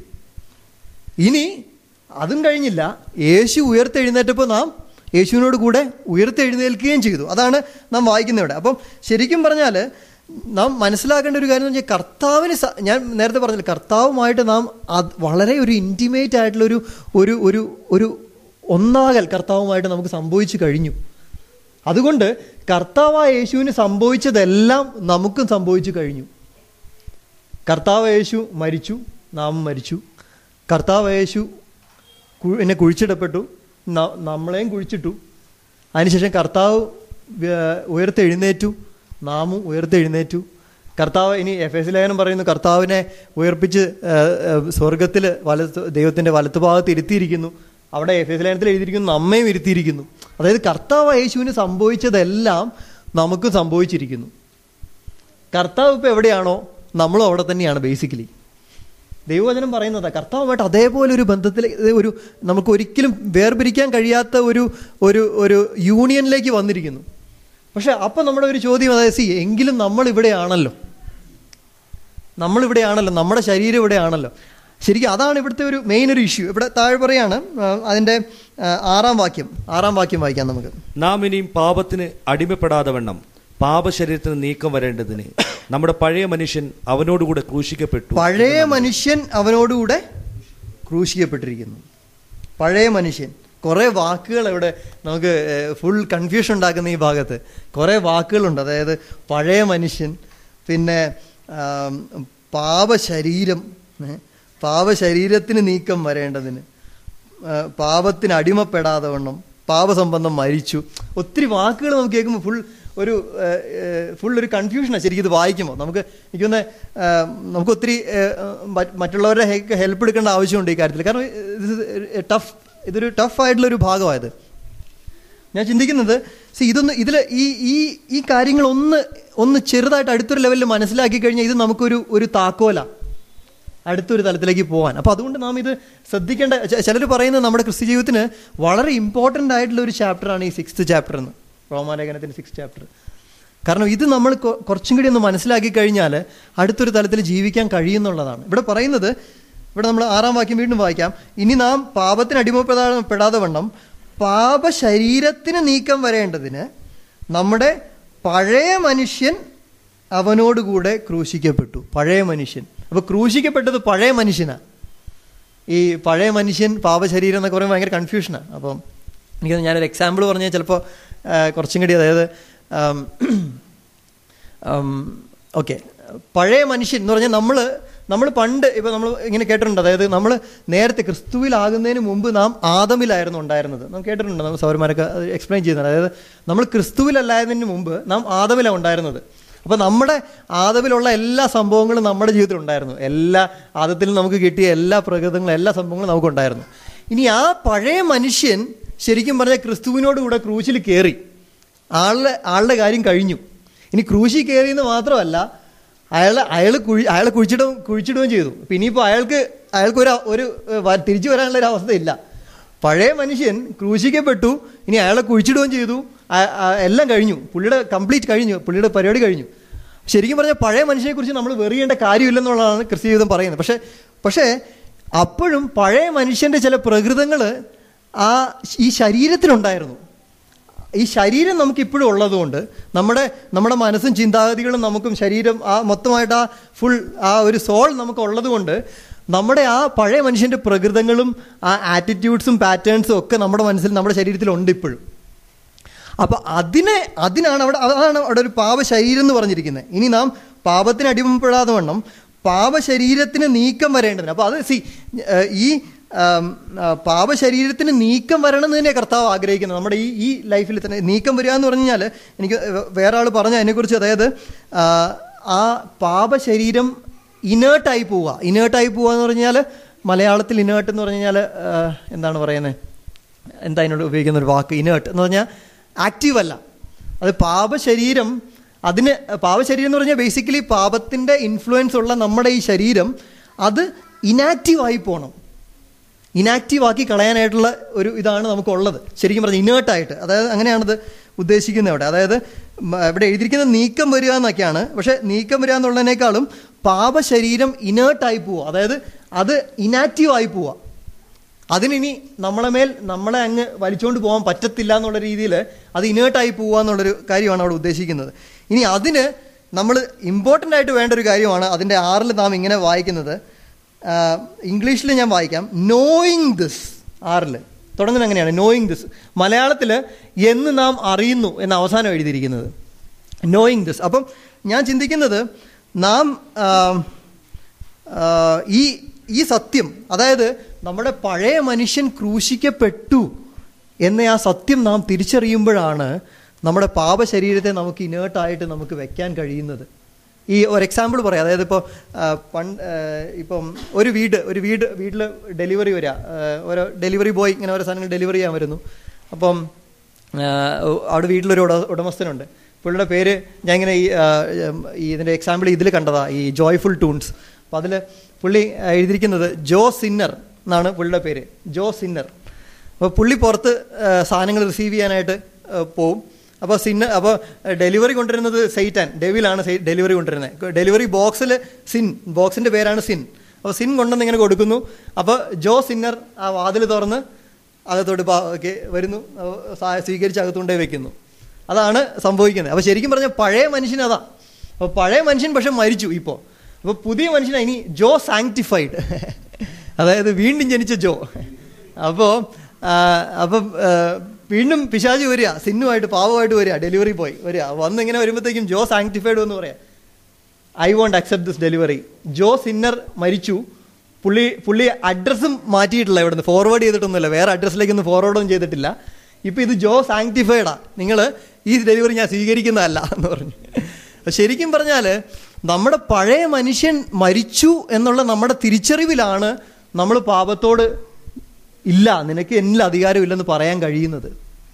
ഇനി അതും കഴിഞ്ഞില്ല യേശു ഉയർത്തെഴുന്നേറ്റപ്പോൾ നാം യേശുവിനോട് കൂടെ ഉയർത്തെഴുന്നേൽക്കുകയും ചെയ്തു അതാണ് നാം വായിക്കുന്നത് ഇവിടെ അപ്പം ശരിക്കും പറഞ്ഞാൽ നാം മനസ്സിലാക്കേണ്ട ഒരു കാര്യം എന്ന് വെച്ചാൽ കർത്താവിന് സ- ഞാൻ നേരത്തെ പറഞ്ഞില്ല കർത്താവുമായിട്ട് നാം അത് വളരെ ഒരു ഇൻറ്റിമേറ്റ് ആയിട്ടുള്ള ഒരു ഒരു ഒരു ഒരു ഒന്നാകൽ കർത്താവുമായിട്ട് നമുക്ക് സംഭവിച്ചു കഴിഞ്ഞു അതുകൊണ്ട് കർത്താവായ യേശുവിന് സംഭവിച്ചതെല്ലാം നമുക്കും സംഭവിച്ചു കഴിഞ്ഞു കർത്താവ് യേശു മരിച്ചു നാം മരിച്ചു കർത്താവ് യേശു കു- എന്നെ കുഴിച്ചിടപ്പെട്ടു ന- നമ്മളെയും കുഴിച്ചിട്ടു അതിനുശേഷം കർത്താവ് വ്യ- ഉയർത്തെഴുന്നേറ്റു നാമും ഉയർത്തെഴുന്നേറ്റു കർത്താവ് ഇനി എഫ് എസ് ലേഖനം പറയുന്നു കർത്താവിനെ ഉയർപ്പിച്ച് സ്വർഗത്തിൽ വലത്ത് ദൈവത്തിൻ്റെ വലത്തുഭാഗത്ത് ഇരുത്തിയിരിക്കുന്നു അവിടെ എഫ് എസ് ലേഖനത്തിൽ എഴുതിയിരിക്കുന്നു നമ്മയും ഇരുത്തിയിരിക്കുന്നു അതായത് കർത്താവ് യേശുവിന് സംഭവിച്ചതെല്ലാം നമുക്കും സംഭവിച്ചിരിക്കുന്നു കർത്താവ് ഇപ്പോൾ എവിടെയാണോ നമ്മളും അവിടെ തന്നെയാണ് ബേസിക്കലി ദൈവവചനം പറയുന്നതാ കർത്താവുമായിട്ട് അതേപോലെ ഒരു ബന്ധത്തിൽ ഒരു നമുക്ക് ഒരിക്കലും വേർപിരിക്കാൻ കഴിയാത്ത ഒരു ഒരു ഒരു യൂണിയനിലേക്ക് വന്നിരിക്കുന്നു പക്ഷെ അപ്പം നമ്മുടെ ഒരു ചോദ്യം അതായത് സി എങ്കിലും നമ്മൾ ഇവിടെയാണല്ലോ നമ്മളിവിടെയാണല്ലോ നമ്മുടെ ശരീരം ഇവിടെയാണല്ലോ ശരിക്കും അതാണ് ഇവിടുത്തെ ഒരു മെയിൻ ഒരു ഇഷ്യൂ ഇവിടെ താഴെ പറയാണ് ആ, അതിൻ്റെ ആ, ആറാം വാക്യം ആറാം വാക്യം വായിക്കാം നമുക്ക് നാം ഇനിയും പാപത്തിന് അടിമപ്പെടാതെ വണ്ണം പാപശരീരത്തിന് നീക്കം വരേണ്ടതിന് നമ്മുടെ പഴയ മനുഷ്യൻ അവനോടുകൂടെ ക്രൂശിക്കപ്പെട്ടു പഴയ മനുഷ്യൻ അവനോടുകൂടെ ക്രൂശിക്കപ്പെട്ടിരിക്കുന്നു പഴയ മനുഷ്യൻ കുറേ വാക്കുകൾ ഇവിടെ നമുക്ക് ഫുൾ കൺഫ്യൂഷൻ ഉണ്ടാക്കുന്ന ഈ ഭാഗത്ത് കുറേ വാക്കുകളുണ്ട് അതായത് പഴയ മനുഷ്യൻ പിന്നെ ആം, പാപശരീരം ഏ, പാപശരീരത്തിന് നീക്കം വരേണ്ടതിന് ആ, പാപത്തിന് അടിമപ്പെടാതെ വണ്ണം പാപസംബന്ധം മരിച്ചു ഒത്തിരി വാക്കുകൾ നമുക്ക് കേൾക്കുമ്പോൾ ഫുൾ ഒരു ഫുൾ ഒരു കൺഫ്യൂഷനാണ് ശരിക്കും ഇത് വായിക്കുമ്പോൾ നമുക്ക് എനിക്കൊന്ന് നമുക്ക് ഒത്തിരി ആ, മറ്റ് മറ്റുള്ളവരുടെ ഹെൽപ്പ് എടുക്കേണ്ട ആവശ്യമുണ്ട് ഈ കാര്യത്തിൽ കാരണം ഇത് ടഫ് ഇതൊരു ടഫ് ആയിട്ടുള്ള ഒരു ഭാഗമായത് ഞാൻ ചിന്തിക്കുന്നത് സി ഇതൊന്ന് ഇതിൽ ഈ ഈ ഈ കാര്യങ്ങൾ ഒന്ന് ഒന്ന് ചെറുതായിട്ട് അടുത്തൊരു ലെവലിൽ മനസ്സിലാക്കി കഴിഞ്ഞാൽ ഇത് നമുക്കൊരു ഒരു താക്കോല അടുത്തൊരു തലത്തിലേക്ക് പോകാൻ അപ്പോൾ അതുകൊണ്ട് നാം ഇത് ശ്രദ്ധിക്കേണ്ട ചിലർ പറയുന്നത് നമ്മുടെ ക്രിസ്ത്യ ജീവിതത്തിന് വളരെ ഇമ്പോർട്ടൻ്റ് ആയിട്ടുള്ള ഒരു ചാപ്റ്ററാണ് ഈ സിക്സ്ത് ചാപ്റ്റർ എന്ന് റോമാലേഖനത്തിൻ്റെ സിക്സ് ചാപ്റ്റർ കാരണം ഇത് നമ്മൾ കൊ- കുറച്ചും കൂടി ഒന്ന് മനസ്സിലാക്കി കഴിഞ്ഞാൽ അടുത്തൊരു തലത്തിൽ ജീവിക്കാൻ കഴിയുന്നുള്ളതാണ് ഇവിടെ പറയുന്നത് ഇവിടെ നമ്മൾ ആറാം വാക്യം വീണ്ടും വായിക്കാം ഇനി നാം പാപത്തിന് അടിമപ്പെടാ പെടാതെ വണ്ണം പാപ ശരീരത്തിന് നീക്കം വരേണ്ടതിന് നമ്മുടെ പഴയ മനുഷ്യൻ അവനോടുകൂടെ ക്രൂശിക്കപ്പെട്ടു പഴയ മനുഷ്യൻ അപ്പോൾ ക്രൂശിക്കപ്പെട്ടത് പഴയ മനുഷ്യനാണ് ഈ പഴയ മനുഷ്യൻ പാപശരീരം എന്നൊക്കെ പറയുമ്പോൾ ഭയങ്കര കൺഫ്യൂഷനാണ് അപ്പം എനിക്ക് തോന്നുന്നു ഞാനൊരു എക്സാമ്പിൾ പറഞ്ഞാൽ ചിലപ്പോൾ കുറച്ചും കൂടി അതായത് ഓക്കെ പഴയ മനുഷ്യൻ എന്ന് പറഞ്ഞാൽ നമ്മൾ നമ്മൾ പണ്ട് ഇപ്പോൾ നമ്മൾ ഇങ്ങനെ കേട്ടിട്ടുണ്ട് അതായത് നമ്മൾ നേരത്തെ ക്രിസ്തുവിലാകുന്നതിന് മുമ്പ് നാം ആദമിലായിരുന്നു ഉണ്ടായിരുന്നത് നാം കേട്ടിട്ടുണ്ട് നമ്മൾ സൗരന്മാരൊക്കെ എക്സ്പ്ലെയിൻ ചെയ്യുന്നത് അതായത് നമ്മൾ ക്രിസ്തുവിലല്ലായതിന് മുമ്പ് നാം ആദമിലാണ് ഉണ്ടായിരുന്നത് അപ്പോൾ നമ്മുടെ ആദമിലുള്ള എല്ലാ സംഭവങ്ങളും നമ്മുടെ ജീവിതത്തിൽ ഉണ്ടായിരുന്നു എല്ലാ ആദത്തിൽ നമുക്ക് കിട്ടിയ എല്ലാ പ്രകൃതങ്ങളും എല്ലാ സംഭവങ്ങളും നമുക്കുണ്ടായിരുന്നു ഇനി ആ പഴയ മനുഷ്യൻ ശരിക്കും പറഞ്ഞാൽ ക്രിസ്തുവിനോട് കൂടെ ക്രൂശിൽ കയറി ആളുടെ ആളുടെ കാര്യം കഴിഞ്ഞു ഇനി ക്രൂശിൽ കയറിയെന്ന് മാത്രമല്ല അയാൾ അയാൾ കുഴി അയാളെ കുഴിച്ചിടും കുഴിച്ചിടുകയും ചെയ്തു അപ്പം ഇനിയിപ്പോൾ അയാൾക്ക് അയാൾക്ക് ഒരു ഒരു ഏഹ്, വ- തിരിച്ചു വരാനുള്ള ഒരു അവസ്ഥയില്ല പഴയ മനുഷ്യൻ ക്രൂശിക്കപ്പെട്ടു ഇനി അയാളെ കുഴിച്ചിടുകയും ചെയ്തു ആ- ആ, എല്ലാം കഴിഞ്ഞു പുള്ളിയുടെ കംപ്ലീറ്റ് കഴിഞ്ഞു പുള്ളിയുടെ പരിപാടി കഴിഞ്ഞു ശരിക്കും പറഞ്ഞാൽ പഴയ മനുഷ്യനെക്കുറിച്ച് നമ്മൾ വെറിയേണ്ട കാര്യമില്ലെന്നുള്ളതാണ് ക്രിസ്തീയതം പറയുന്നത് പക്ഷേ പക്ഷേ അപ്പോഴും പഴയ മനുഷ്യൻ്റെ ചില പ്രകൃതങ്ങൾ ആ ഈ ശരീരത്തിലുണ്ടായിരുന്നു ഈ ശരീരം നമുക്ക് ഇപ്പോഴും ഉള്ളതുകൊണ്ട് നമ്മുടെ നമ്മുടെ മനസ്സും ചിന്താഗതികളും നമുക്കും ശരീരം ആ മൊത്തമായിട്ട് ആ ഫുൾ ആ ഒരു സോൾ നമുക്ക് ഉള്ളതുകൊണ്ട് നമ്മുടെ ആ പഴയ മനുഷ്യൻ്റെ പ്രകൃതങ്ങളും ആ ആറ്റിറ്റ്യൂഡ്സും പാറ്റേൺസും ഒക്കെ നമ്മുടെ മനസ്സിൽ നമ്മുടെ ശരീരത്തിലുണ്ട് ഇപ്പോഴും അപ്പൊ അതിനെ അതിനാണ് അവിടെ അതാണ് അവിടെ ഒരു പാപശരീരം എന്ന് പറഞ്ഞിരിക്കുന്നത് ഇനി നാം പാപത്തിന് അടിമപ്പെടാതെ വണ്ണം പാപശരീരത്തിന് നീക്കം വരേണ്ടതിന് അപ്പോൾ അത് സി ഈ ആം, ആ, പാപശരീരത്തിന് നീക്കം വരണം എന്ന് തന്നെ കർത്താവ് ആഗ്രഹിക്കുന്നത് നമ്മുടെ ഈ ഈ ലൈഫിൽ തന്നെ നീക്കം വരിക എന്ന് പറഞ്ഞു കഴിഞ്ഞാൽ എനിക്ക് വേറെ ആൾ പറഞ്ഞ അതിനെക്കുറിച്ച് അതായത് ആ, ആ പാപശരീരം ഇനേർട്ടായി പോവുക ഇനേർട്ടായി പോവുക എന്ന് പറഞ്ഞാൽ മലയാളത്തിൽ ഇനേർട്ട് എന്ന് പറഞ്ഞു കഴിഞ്ഞാൽ എന്താണ് പറയുന്നത് എന്താ അതിനോട് ഉപയോഗിക്കുന്ന ഒരു വാക്ക് ഇനേർട്ട് എന്ന് പറഞ്ഞാൽ ആക്റ്റീവ് അല്ല അത് പാപശരീരം അതിന് പാപശരീരം എന്ന് പറഞ്ഞാൽ ബേസിക്കലി പാപത്തിൻ്റെ ഇൻഫ്ലുവൻസ് ഉള്ള നമ്മുടെ ഈ ശരീരം അത് ഇനാക്റ്റീവായി പോകണം ഇനാക്റ്റീവ് ആക്കി കളയാനായിട്ടുള്ള ഒരു ഇതാണ് നമുക്കുള്ളത് ശരിക്കും പറഞ്ഞാൽ ഇനേർട്ടായിട്ട് അതായത് അങ്ങനെയാണത് ഉദ്ദേശിക്കുന്നത് അവിടെ അതായത് മ- ഇവിടെ എഴുതിയിരിക്കുന്ന നീക്കം വരിക എന്നൊക്കെയാണ് പക്ഷേ നീക്കം വരിക എന്നുള്ളതിനേക്കാളും പാപശരീരം ഇനേർട്ടായി പോവുക അതായത് അത് ഇനാക്റ്റീവ് ആയി പോവുക അതിനിനി നമ്മളെ മേൽ നമ്മളെ അങ്ങ് വലിച്ചുകൊണ്ട് പോകാൻ പറ്റത്തില്ല എന്നുള്ള രീതിയിൽ അത് ഇനേർട്ടായി പോവുക എന്നുള്ളൊരു കാര്യമാണ് അവിടെ ഉദ്ദേശിക്കുന്നത് ഇനി അതിന് നമ്മൾ ഇമ്പോർട്ടൻ്റ് ആയിട്ട് വേണ്ട ഒരു കാര്യമാണ് അതിൻ്റെ ആറിൽ നാം ഇങ്ങനെ വായിക്കുന്നത് ഇംഗ്ലീഷിൽ ഞാൻ വായിക്കാം നോയിങ് ദിസ് ആറിൽ തുടങ്ങുന്നത് അങ്ങനെയാണ് നോയിങ് ദിസ് മലയാളത്തിൽ എന്ന് നാം അറിയുന്നു എന്ന അവസാനം എഴുതിയിരിക്കുന്നത് നോയിങ് ദിസ് അപ്പം ഞാൻ ചിന്തിക്കുന്നത് നാം ആം, ആ, ഈ ഈ സത്യം അതായത് നമ്മുടെ പഴയ മനുഷ്യൻ ക്രൂശിക്കപ്പെട്ടു എന്ന ആ സത്യം നാം തിരിച്ചറിയുമ്പോഴാണ് നമ്മുടെ പാപശരീരത്തെ നമുക്ക് ഇനേർട്ടായിട്ട് നമുക്ക് വെക്കാൻ കഴിയുന്നത് ഈ ഒരു എക്സാമ്പിൾ പറയാം അതായത് ഇപ്പോൾ പണ്ട് ആ, ഇപ്പം ഒരു വീട് ഒരു വീട് വീട്ടിൽ ഡെലിവറി വരിക ആ, ഓരോ ഡെലിവറി ബോയ് ഇങ്ങനെ ഓരോ സാധനങ്ങൾ ഡെലിവറി ചെയ്യാൻ വരുന്നു അപ്പം ആ, അവിടെ വീട്ടിലൊരു ഉട ഉടമസ്ഥനുണ്ട് പുള്ളിയുടെ പേര് ഞാൻ ഇങ്ങനെ ഈ ആ, ഈ ഇതിൻ്റെ എക്സാമ്പിൾ ഇതിൽ കണ്ടതാ ഈ ജോയ്ഫുൾ ടൂൺസ് അപ്പം അതിൽ പുള്ളി എഴുതിയിരിക്കുന്നത് ജോ സിന്നർ എന്നാണ് പുള്ളിയുടെ പേര് ജോ സിന്നർ അപ്പോൾ പുള്ളി പുറത്ത് ആ, സാധനങ്ങൾ റിസീവ് ചെയ്യാനായിട്ട് ആ, പോവും അപ്പോൾ സിന്ന അപ്പോൾ ഡെലിവറി കൊണ്ടുവരുന്നത് സെയ്റ്റാൻ ഡെവിലാണ് സെയ് ഡെലിവറി കൊണ്ടുവരുന്നത് ഡെലിവറി ബോക്സിൽ സിൻ ബോക്സിൻ്റെ പേരാണ് സിൻ അപ്പോൾ സിൻ കൊണ്ടുവന്ന് ഇങ്ങനെ കൊടുക്കുന്നു അപ്പോൾ ജോ സിന്നർ ആ വാതിൽ തുറന്ന് അകത്തോട്ട് പാ ഒക്കെ വരുന്നു അപ്പോൾ സാ- സ്വീകരിച്ച് അകത്തുകൊണ്ടേ വെക്കുന്നു അതാണ് സംഭവിക്കുന്നത് അപ്പോൾ ശരിക്കും പറഞ്ഞാൽ പഴയ മനുഷ്യൻ അതാ അപ്പോൾ പഴയ മനുഷ്യൻ പക്ഷെ മരിച്ചു ഇപ്പോൾ അപ്പോൾ പുതിയ മനുഷ്യനാണ് ഇനി ജോ സാങ്ക്ടിഫൈഡ് അതായത് വീണ്ടും ജനിച്ച ജോ അപ്പോൾ അപ്പം ആ, വീണ്ടും പിശാജ് വരിക സിന്നുമായിട്ട് പാവമായിട്ട് വരിക ഡെലിവറി ബോയ് വരിക വന്ന് ഇങ്ങനെ വരുമ്പോഴത്തേക്കും ജോ സാങ്ക്ടിഫൈഡ് എന്ന് പറയാം I won't accept this delivery Joe sinner മരിച്ചു പുള്ളി പുള്ളി അഡ്രസ്സും മാറ്റിയിട്ടില്ല ഇവിടുന്ന് ഫോർവേഡ് ചെയ്തിട്ടൊന്നുമില്ല വേറെ അഡ്രസ്സിലേക്കൊന്നും ഫോർവേഡൊന്നും ചെയ്തിട്ടില്ല ഇപ്പം ഇത് ജോ സാങ്ക്ടിഫൈഡാ നിങ്ങൾ ഈ ഡെലിവറി ഞാൻ സ്വീകരിക്കുന്നതല്ല എന്ന് പറഞ്ഞു അപ്പൊ ശരിക്കും പറഞ്ഞാൽ നമ്മുടെ പഴയ മനുഷ്യൻ മരിച്ചു എന്നുള്ള നമ്മുടെ തിരിച്ചറിവിലാണ് നമ്മൾ പാപത്തോട് ഇല്ല നിനക്ക് എന്നിൽ അധികാരമില്ലെന്ന് പറയാൻ കഴിയുന്നത്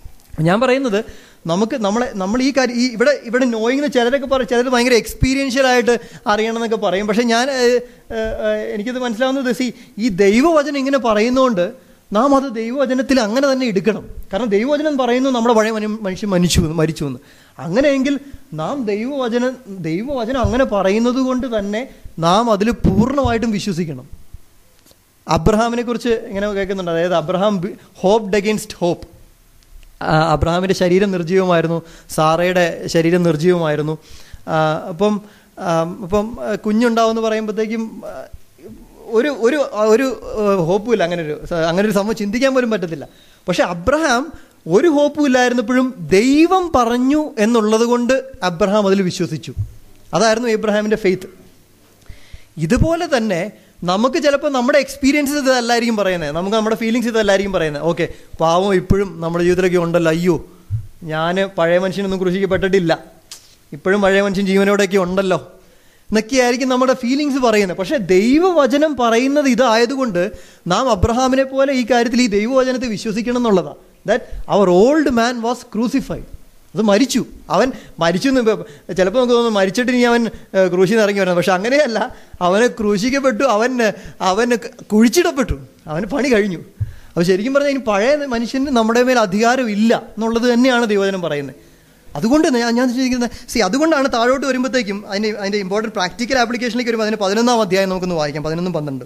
ഞാൻ പറയുന്നത് നമുക്ക് നമ്മളെ നമ്മൾ ഈ കാര്യം ഈ ഇവിടെ ഇവിടെ നോയിങ്ങിന് ചിലരൊക്കെ പറയും ചിലർ ഭയങ്കര എക്സ്പീരിയൻഷ്യൽ ആയിട്ട് അറിയണം എന്നൊക്കെ പറയും പക്ഷേ ഞാൻ ഏഹ്, ഏഹ്, ഏഹ്, എനിക്കിത് മനസ്സിലാവുന്നത് സി ഈ ദൈവവചനം ഇങ്ങനെ പറയുന്നതുകൊണ്ട് നാം അത് ദൈവവചനത്തിൽ അങ്ങനെ തന്നെ എടുക്കണം കാരണം ദൈവവചനം പറയുന്നു നമ്മുടെ പഴയ മനു- മനുഷ്യൻ മരിച്ചു എന്ന്- മരിച്ചു എന്ന് അങ്ങനെയെങ്കിൽ നാം ദൈവവചനം ദൈവവചനം അങ്ങനെ പറയുന്നത് കൊണ്ട് തന്നെ നാം അതിൽ പൂർണ്ണമായിട്ടും വിശ്വസിക്കണം അബ്രഹാമിനെ കുറിച്ച് ഇങ്ങനെ കേൾക്കുന്നുണ്ട് അതായത് അബ്രഹാം ഹോപ്പ് അഗെയിൻസ്റ്റ് ഹോപ്പ് അബ്രഹാമിൻ്റെ ശരീരം നിർജീവമായിരുന്നു സാറയുടെ ശരീരം നിർജീവമായിരുന്നു ആ, അപ്പം ആ, അപ്പം ആ, കുഞ്ഞുണ്ടാവുമെന്ന് പറയുമ്പോഴത്തേക്കും ആ, ഒരു ഒരു ഒരു ഹോപ്പും ഇല്ല അങ്ങനെ ഒരു അങ്ങനെ ഒരു സംഭവം ചിന്തിക്കാൻ പോലും പറ്റത്തില്ല പക്ഷെ അബ്രഹാം ഒരു ഹോപ്പും ഇല്ലായിരുന്നപ്പോഴും ദൈവം പറഞ്ഞു എന്നുള്ളത് കൊണ്ട് അബ്രഹാം അതിൽ വിശ്വസിച്ചു അതായിരുന്നു എബ്രഹാമിൻ്റെ ഫെയ്ത്ത് ഇതുപോലെ തന്നെ നമുക്ക് ചിലപ്പോൾ നമ്മുടെ എക്സ്പീരിയൻസസ് ഇതല്ലായിരിക്കും പറയുന്നത് നമുക്ക് നമ്മുടെ ഫീലിങ്സ് ഇതല്ലായിരിക്കും പറയുന്നത് ഓക്കെ പാവം ഇപ്പോഴും നമ്മുടെ ജീവിതത്തിലൊക്കെ ഉണ്ടല്ലോ അയ്യോ ഞാൻ പഴയ മനുഷ്യനൊന്നും കൃഷിക്കപ്പെട്ടിട്ടില്ല ഇപ്പോഴും പഴയ മനുഷ്യൻ ജീവനോടെയൊക്കെ ഉണ്ടല്ലോ എന്നൊക്കെയായിരിക്കും നമ്മുടെ ഫീലിങ്സ് പറയുന്നത് പക്ഷേ ദൈവവചനം പറയുന്നത് ഇതായതുകൊണ്ട് നാം അബ്രഹാമിനെ പോലെ ഈ കാര്യത്തിൽ ഈ ദൈവവചനത്തെ വിശ്വസിക്കണം എന്നുള്ളതാണ് that our old man was crucified അത് മരിച്ചു അവൻ മരിച്ചു എന്ന് ഇപ്പം ചിലപ്പോൾ നമുക്ക് തോന്നുന്നു മരിച്ചിട്ട് ഇനി അവൻ ഏഹ്, ക്രൂശിൽ നിന്ന് ഇറങ്ങി വരണം പക്ഷെ അങ്ങനെയല്ല അവനെ ക്രൂശിക്കപ്പെട്ടു അവൻ അവൻ കുഴിച്ചിടപ്പെട്ടു അവന് പണി കഴിഞ്ഞു അപ്പോൾ ശരിക്കും പറഞ്ഞാൽ ഇനി പഴയ മനുഷ്യന് നമ്മുടെ മേൽ അധികാരം ഇല്ല എന്നുള്ളത് തന്നെയാണ് ദൈവജനം പറയുന്നത് അതുകൊണ്ട് ഞാൻ ഞാൻ ചിന്തിക്കുന്നത് സി അതുകൊണ്ടാണ് താഴോട്ട് വരുമ്പോഴത്തേക്കും അതിൻ്റെ അതിൻ്റെ ഇമ്പോർട്ടൻറ്റ് പ്രാക്ടിക്കൽ ആപ്ലിക്കേഷനിലേക്ക് വരുമ്പോൾ അതിന് പതിനൊന്നാം അധ്യായം നമുക്കൊന്ന് വായിക്കാം പതിനൊന്നും പന്ത്രണ്ട്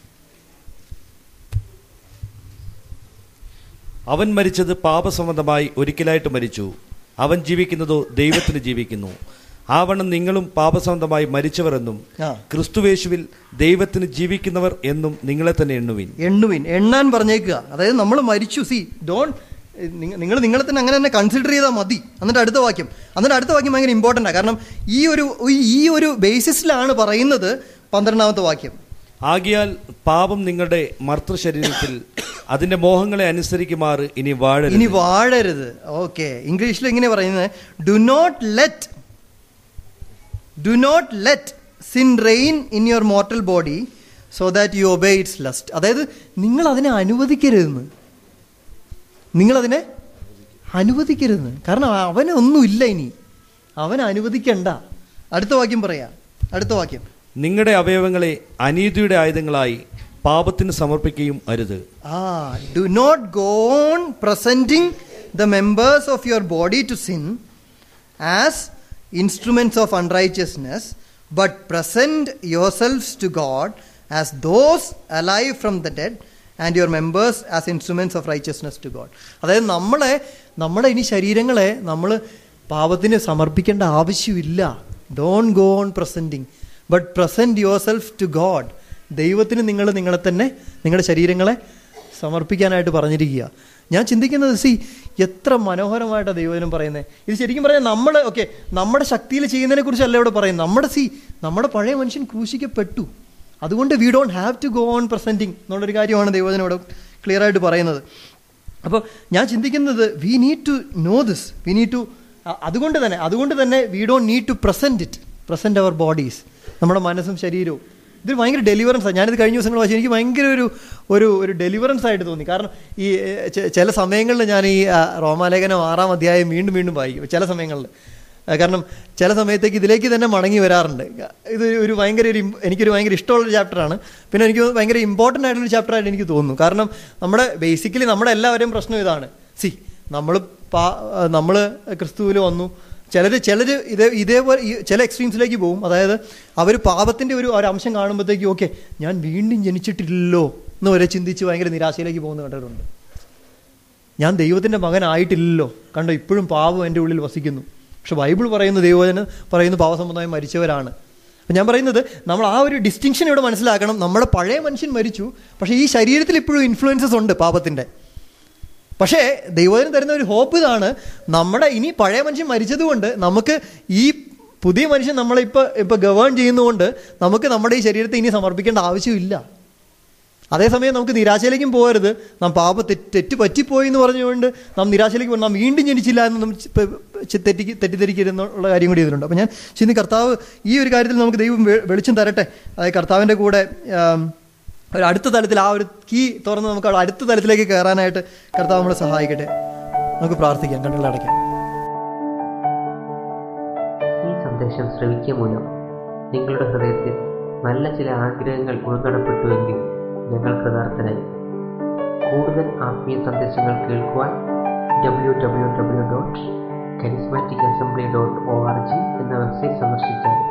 അവൻ മരിച്ചത് പാപസംബന്ധമായി ഒരിക്കലായിട്ട് മരിച്ചു അവൻ ജീവിക്കുന്നതോ ദൈവത്തിന് ജീവിക്കുന്നു ആവണം നിങ്ങളും പാപസംബന്ധമായി മരിച്ചവർ എന്നും ആ ക്രിസ്തുവേശുവിൽ ദൈവത്തിന് ജീവിക്കുന്നവർ എന്നും നിങ്ങളെ തന്നെ എണ്ണുവിൻ എണ്ണുവിൻ എണ്ണാൻ പറഞ്ഞേക്കുക അതായത് നമ്മൾ മരിച്ചു സി ഡോൺ നിങ്ങൾ നിങ്ങളെ തന്നെ അങ്ങനെ തന്നെ കൺസിഡർ ചെയ്താൽ മതി എന്നിട്ട് അടുത്ത വാക്യം എന്നിട്ട് അടുത്ത വാക്യം ഭയങ്കര ഇമ്പോർട്ടൻ്റ് ആണ് കാരണം ഈ ഒരു ഈ ഒരു ബേസിസിലാണ് പറയുന്നത് പന്ത്രണ്ടാമത്തെ വാക്യം ആകിയാൽ പാപം നിങ്ങളുടെ മർത്തൃ ശരീരത്തിൽ അതിന്റെ മോഹങ്ങളെ അനുസരിക്കുമാറ് ഇനി വാഴരുത് ഇനി വാഴരുത് ഓക്കെ ഇംഗ്ലീഷിൽ ഇങ്ങനെ പറയുന്നത് do not let do not let sin reign in your mortal body so that you obey its lust അതായത് നിങ്ങൾ അതിനെ അനുവദിക്കരുതെന്ന് നിങ്ങളതിനെ അനുവദിക്കരുതെന്ന് കാരണം അവന് ഒന്നുമില്ല ഇനി അവൻ അനുവദിക്കണ്ട അടുത്ത വാക്യം പറയാ അടുത്ത വാക്യം നിങ്ങളുടെ അവയവങ്ങളെ അനീതിയുടെ ആയുധങ്ങളായി പാപത്തിന് സമർപ്പിക്കുകയും അരുത് ആ do not go on presenting the members of your body to sin as instruments of unrighteousness but present yourselves to God as those alive from the dead and your members as instruments of righteousness to God അതായത് നമ്മളെ നമ്മുടെ ഇനി ശരീരങ്ങളെ നമ്മൾ പാപത്തിന് സമർപ്പിക്കേണ്ട ആവശ്യമില്ല don't go on presenting but present yourself to God ദൈവത്തിന് നിങ്ങൾ നിങ്ങളെ തന്നെ നിങ്ങളുടെ ശരീരങ്ങളെ സമർപ്പിക്കാനായിട്ട് പറഞ്ഞിരിക്കുക ഞാൻ ചിന്തിക്കുന്നത് സി എത്ര മനോഹരമായിട്ടാണ് ദൈവജനം പറയുന്നത് ഇത് ശരിക്കും പറഞ്ഞാൽ നമ്മൾ ഓക്കെ നമ്മുടെ ശക്തിയിൽ ചെയ്യുന്നതിനെ കുറിച്ചല്ല ഇവിടെ പറയുന്നത് നമ്മുടെ സി നമ്മുടെ പഴയ മനുഷ്യൻ ക്രൂശിക്കപ്പെട്ടു അതുകൊണ്ട് we don't have to go on presenting എന്നുള്ളൊരു കാര്യമാണ് ദൈവജനം ഇവിടെ ക്ലിയർ ആയിട്ട് പറയുന്നത് അപ്പോൾ ഞാൻ ചിന്തിക്കുന്നത് we need to know this we need to അതുകൊണ്ട് തന്നെ അതുകൊണ്ട് തന്നെ we don't need to present it present our bodies നമ്മുടെ മനസ്സും ശരീരവും ഇതൊരു ഭയങ്കര ഡെലിവറൻസ് ആണ് ഞാനിത് കഴിഞ്ഞ ദിവസങ്ങൾ വായിച്ചു എനിക്ക് ഭയങ്കര ഒരു ഒരു ഒരു ഡെലിവറൻസ് ആയിട്ട് തോന്നി കാരണം ഈ ഏഹ്, ചെ- ചില സമയങ്ങളിൽ ഞാൻ ഈ ആ, റോമാലേഖനം ആറാം അധ്യായം വീണ്ടും വീണ്ടും വായിക്കും ചില സമയങ്ങളിൽ ആ, കാരണം ചില സമയത്തേക്ക് ഇതിലേക്ക് തന്നെ മടങ്ങി വരാറുണ്ട് ഇത് ഒരു ഭയങ്കര ഒരു ഇം- എനിക്കൊരു ഭയങ്കര ഇഷ്ടമുള്ളൊരു ചാപ്റ്ററാണ് പിന്നെ എനിക്ക് തോന്നുന്നു ഭയങ്കര ഇമ്പോർട്ടൻ്റ് ആയിട്ടുള്ള ചാപ്റ്ററായിട്ട് എനിക്ക് തോന്നുന്നു കാരണം നമ്മുടെ ബേസിക്കലി നമ്മുടെ എല്ലാവരെയും പ്രശ്നം ഇതാണ് സി നമ്മൾ പാ നമ്മൾ ക്രിസ്തുവിൽ വന്നു ചിലർ ചിലർ ഇതേ ഇതേപോലെ ഈ ചില എക്സ്ട്രീംസിലേക്ക് പോകും അതായത് അവർ പാപത്തിൻ്റെ ഒരു ഒരു അംശം കാണുമ്പോഴത്തേക്കും ഓക്കെ ഞാൻ വീണ്ടും ജനിച്ചിട്ടില്ലല്ലോ എന്ന് വരെ ചിന്തിച്ച് ഭയങ്കര നിരാശയിലേക്ക് പോകുന്ന കണ്ടിട്ടുണ്ട് ഞാൻ ദൈവത്തിൻ്റെ മകനായിട്ടില്ലല്ലോ കണ്ടോ ഇപ്പോഴും പാപം എൻ്റെ ഉള്ളിൽ വസിക്കുന്നു പക്ഷെ ബൈബിൾ പറയുന്ന ദൈവജന പറയുന്ന പാവസമുദായം മരിച്ചവരാണ് അപ്പം ഞാൻ പറയുന്നത് നമ്മൾ ആ ഒരു ഡിസ്റ്റിങ്ഷൻ ഇവിടെ മനസ്സിലാക്കണം നമ്മുടെ പഴയ മനുഷ്യൻ മരിച്ചു പക്ഷേ ഈ ശരീരത്തിൽ ഇപ്പോഴും ഇൻഫ്ലുവൻസസ് ഉണ്ട് പാപത്തിൻ്റെ പക്ഷേ ദൈവത്തിന് തരുന്ന ഒരു ഹോപ്പ് ഇതാണ് നമ്മുടെ ഇനി പഴയ മനുഷ്യൻ മരിച്ചതുകൊണ്ട് നമുക്ക് ഈ പുതിയ മനുഷ്യൻ നമ്മളെ ഇപ്പോൾ ഇപ്പോൾ ഗവേൺ ചെയ്യുന്നതുകൊണ്ട് നമുക്ക് നമ്മുടെ ഈ ശരീരത്തെ ഇനി സമർപ്പിക്കേണ്ട ആവശ്യമില്ല അതേസമയം നമുക്ക് നിരാശയിലേക്കും പോകരുത് നാം പാപ തെറ്റ് തെറ്റ് പറ്റിപ്പോയി എന്ന് പറഞ്ഞുകൊണ്ട് നാം നിരാശയിലേക്ക് പോകും നാം വീണ്ടും ജനിച്ചില്ല എന്ന് നമ്മൾ ചി- പ- ചി- തെറ്റി തെറ്റിദ്ധരിക്കരുതെന്നുള്ള കാര്യം കൂടി ഇതിലുണ്ട് അപ്പം ഞാൻ ചിന്തി കർത്താവ് ഈ ഒരു കാര്യത്തിൽ നമുക്ക് ദൈവം വെ- വെളിച്ചം തരട്ടെ അതായത് കർത്താവിൻ്റെ കൂടെ ആം, ഒരു അടുത്ത തലത്തിൽ ആ ഒരു കീ തുറന്ന് നമുക്ക് അവിടെ അടുത്ത തലത്തിലേക്ക് കയറാനായിട്ട് കർത്താവ് നമ്മളെ സഹായിക്കട്ടെ നമുക്ക് പ്രാർത്ഥിക്കാം കണ്ണുകൾ അടയ്ക്കാം ഈ സന്ദേശം ശ്രവിക്കുക മൂലം നിങ്ങളുടെ ഹൃദയത്തിൽ നല്ല ചില ആഗ്രഹങ്ങൾ ഉൾക്കടപ്പെട്ടുവെങ്കിൽ ഞങ്ങൾ കൃതാർത്ഥനായി കൂടുതൽ ആത്മീയ സന്ദേശങ്ങൾ കേൾക്കുവാൻ W W W dot charismatic assembly dot O R G എന്ന വെബ്സൈറ്റ് സന്ദർശിച്ചാൽ